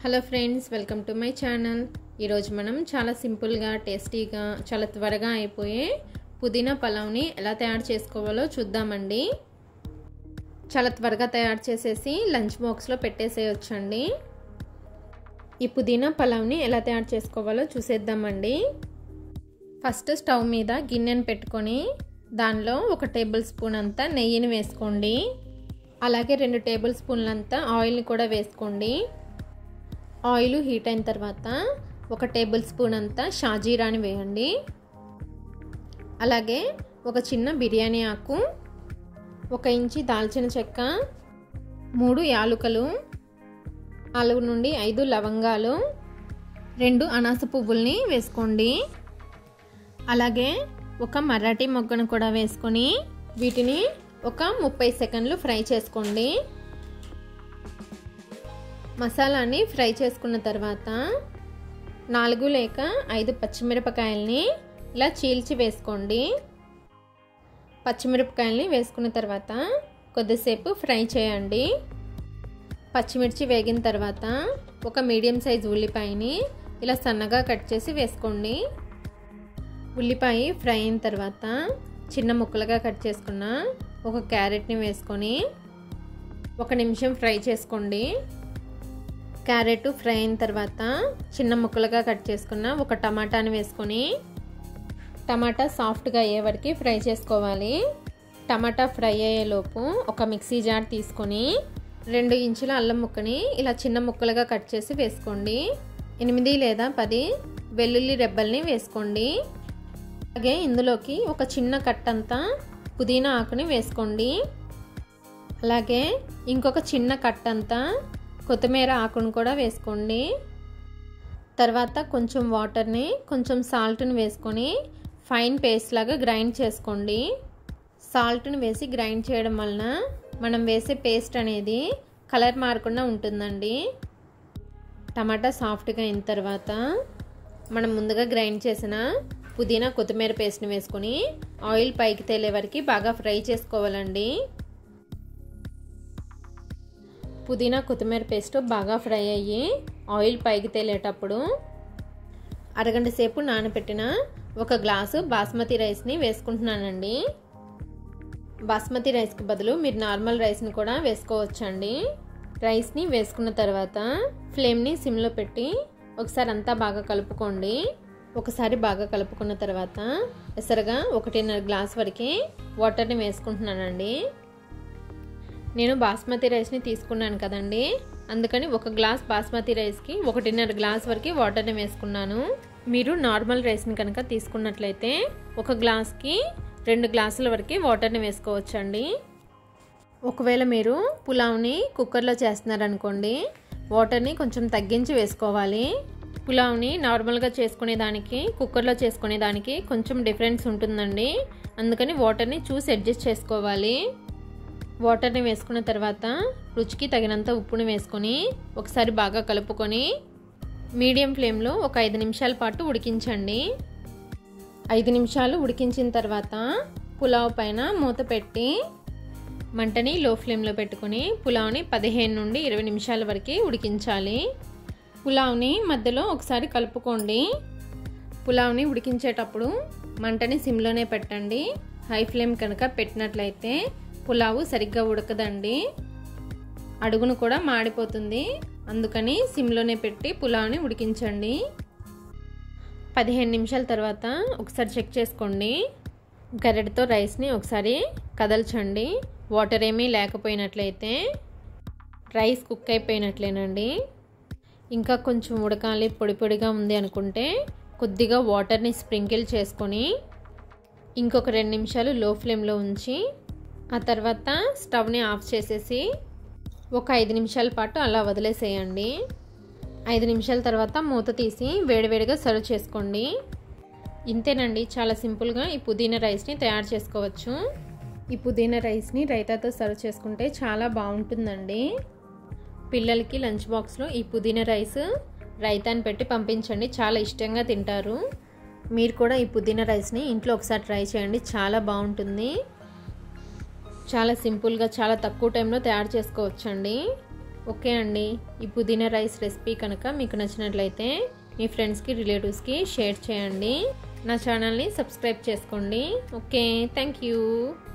hello friends welcome to my channel ఈరోజు మనం చాలా సింపుల్గా టేస్టీగా చాలా త్వరగా అయిపోయే పుదీనా పలావ్ని ఎలా తయారు చేసుకోవాలో చూద్దామండి చాలా త్వరగా తయారు చేసేసి లంచ్ బాక్స్లో పెట్టేసేయొచ్చండి ఈ పుదీనా పలావ్ని ఎలా తయారు చేసుకోవాలో చూసేద్దామండి ఫస్ట్ స్టవ్ మీద గిన్నెను పెట్టుకొని దానిలో ఒక టేబుల్ స్పూన్ అంతా నెయ్యిని వేసుకోండి అలాగే రెండు టేబుల్ స్పూన్లంతా ఆయిల్ని కూడా వేసుకోండి ఆయిల్ హీట్ అయిన తర్వాత ఒక టేబుల్ స్పూన్ అంతా షాజీరాని వేయండి అలాగే ఒక చిన్న బిర్యానీ ఆకు ఒక ఇంచి దాల్చిన చెక్క మూడు యాలుకలు నాలుగు నుండి ఐదు లవంగాలు రెండు అనాస పువ్వుల్ని వేసుకోండి అలాగే ఒక మరాఠీ మొగ్గను కూడా వేసుకొని వీటిని ఒక ముప్పై సెకండ్లు ఫ్రై చేసుకోండి మసాలాని ఫ్రై చేసుకున్న తర్వాత నాలుగు లేక ఐదు పచ్చిమిరపకాయల్ని ఇలా చీల్చి వేసుకోండి పచ్చిమిరపకాయల్ని వేసుకున్న తర్వాత కొద్దిసేపు ఫ్రై చేయండి పచ్చిమిర్చి వేగిన తర్వాత ఒక మీడియం సైజ్ ఉల్లిపాయని ఇలా సన్నగా కట్ చేసి వేసుకోండి ఉల్లిపాయ ఫ్రై అయిన తర్వాత చిన్న ముక్కలుగా కట్ చేసుకున్న ఒక క్యారెట్ని వేసుకొని ఒక నిమిషం ఫ్రై చేసుకోండి క్యారెట్ ఫ్రై అయిన తర్వాత చిన్న ముక్కలుగా కట్ చేసుకున్న ఒక టమాటాని వేసుకొని టమాటా సాఫ్ట్గా అయ్యే వరకు ఫ్రై చేసుకోవాలి టమాటా ఫ్రై అయ్యేలోపు ఒక మిక్సీ జార్ తీసుకొని రెండు ఇంచుల అల్లం ముక్కని ఇలా చిన్న ముక్కలుగా కట్ చేసి వేసుకోండి ఎనిమిది లేదా పది వెల్లుల్లి రెబ్బల్ని వేసుకోండి అలాగే ఇందులోకి ఒక చిన్న కట్టంతా పుదీనా ఆకుని వేసుకోండి అలాగే ఇంకొక చిన్న కట్టంతా కొత్తిమీర ఆకును కూడా వేసుకోండి తర్వాత కొంచెం వాటర్ని కొంచెం సాల్ట్ని వేసుకొని ఫైన్ పేస్ట్ లాగా గ్రైండ్ చేసుకోండి సాల్ట్ని వేసి గ్రైండ్ చేయడం వలన మనం వేసే పేస్ట్ అనేది కలర్ మారకుండా ఉంటుందండి టమాటా సాఫ్ట్గా అయిన తర్వాత మనం ముందుగా గ్రైండ్ చేసిన పుదీనా కొత్తిమీర పేస్ట్ని వేసుకొని ఆయిల్ పైకి తేలే వరకు బాగా ఫ్రై చేసుకోవాలండి పుదీనా కొత్తిమీర పేస్ట్ బాగా ఫ్రై అయ్యి ఆయిల్ పైకి తేలేటప్పుడు అరగంట సేపు నానబెట్టిన ఒక గ్లాసు బాస్మతి రైస్ని వేసుకుంటున్నానండి బాస్మతి రైస్కి బదులు మీరు నార్మల్ రైస్ని కూడా వేసుకోవచ్చండి రైస్ని వేసుకున్న తర్వాత ఫ్లేమ్ని సిమ్లో పెట్టి ఒకసారి అంతా బాగా కలుపుకోండి ఒకసారి బాగా కలుపుకున్న తర్వాత ఎసరగా ఒకటిన్నర గ్లాస్ వరకు వాటర్ని వేసుకుంటున్నానండి నేను బాస్మతి రైస్ని తీసుకున్నాను కదండి అందుకని ఒక గ్లాస్ బాస్మతి రైస్కి ఒకటిన్నర గ్లాస్ వరకు వాటర్ని వేసుకున్నాను మీరు నార్మల్ రైస్ని కనుక తీసుకున్నట్లయితే ఒక గ్లాస్కి రెండు గ్లాసుల వరకు వాటర్ని వేసుకోవచ్చండి ఒకవేళ మీరు పులావ్ని కుక్కర్లో చేస్తున్నారనుకోండి వాటర్ని కొంచెం తగ్గించి వేసుకోవాలి పులావ్ని నార్మల్గా చేసుకునే దానికి కుక్కర్లో చేసుకునే దానికి కొంచెం డిఫరెన్స్ ఉంటుందండి అందుకని వాటర్ని చూసి అడ్జస్ట్ చేసుకోవాలి వాటర్ని వేసుకున్న తర్వాత రుచికి తగినంత ఉప్పుని వేసుకొని ఒకసారి బాగా కలుపుకొని మీడియం ఫ్లేమ్లో ఒక ఐదు నిమిషాల పాటు ఉడికించండి ఐదు నిమిషాలు ఉడికించిన తర్వాత పులావ్ పైన మూత పెట్టి మంటని లో ఫ్లేమ్లో పెట్టుకొని పులావ్ని పదిహేను నుండి ఇరవై నిమిషాల వరకు ఉడికించాలి పులావ్ని మధ్యలో ఒకసారి కలుపుకోండి పులావ్ని ఉడికించేటప్పుడు మంటని సిమ్లోనే పెట్టండి హై ఫ్లేమ్ కనుక పెట్టినట్లయితే పులావు సరిగ్గా ఉడకదండి అడుగును కూడా మాడిపోతుంది అందుకని సిమ్లోనే పెట్టి పులావ్ని ఉడికించండి పదిహేను నిమిషాల తర్వాత ఒకసారి చెక్ చేసుకోండి గరెడతో రైస్ని ఒకసారి కదల్చండి వాటర్ ఏమీ లేకపోయినట్లయితే రైస్ కుక్ అయిపోయినట్లేనండి ఇంకా కొంచెం ఉడకాలి పొడి పొడిగా ఉంది అనుకుంటే కొద్దిగా వాటర్ని స్ప్రింకిల్ చేసుకొని ఇంకొక రెండు నిమిషాలు లో ఫ్లేమ్లో ఉంచి ఆ తర్వాత స్టవ్ని ఆఫ్ చేసేసి ఒక ఐదు నిమిషాల పాటు అలా వదిలేసేయండి ఐదు నిమిషాల తర్వాత మూత తీసి వేడివేడిగా సర్వ్ చేసుకోండి ఇంతేనండి చాలా సింపుల్గా ఈ పుదీనా రైస్ని తయారు చేసుకోవచ్చు ఈ పుదీనా రైస్ని రైతాతో సర్వ్ చేసుకుంటే చాలా బాగుంటుందండి పిల్లలకి లంచ్ బాక్స్లో ఈ పుదీనా రైస్ రైతాని పెట్టి పంపించండి చాలా ఇష్టంగా తింటారు మీరు కూడా ఈ పుదీనా రైస్ని ఇంట్లో ఒకసారి ట్రై చేయండి చాలా బాగుంటుంది చాలా సింపుల్గా చాలా తక్కువ టైంలో తయారు చేసుకోవచ్చండి ఓకే అండి ఈ పుదీనా రైస్ రెసిపీ కనుక మీకు నచ్చినట్లయితే మీ ఫ్రెండ్స్కి రిలేటివ్స్కి షేర్ చేయండి నా ఛానల్ని సబ్స్క్రైబ్ చేసుకోండి ఓకే థ్యాంక్ యూ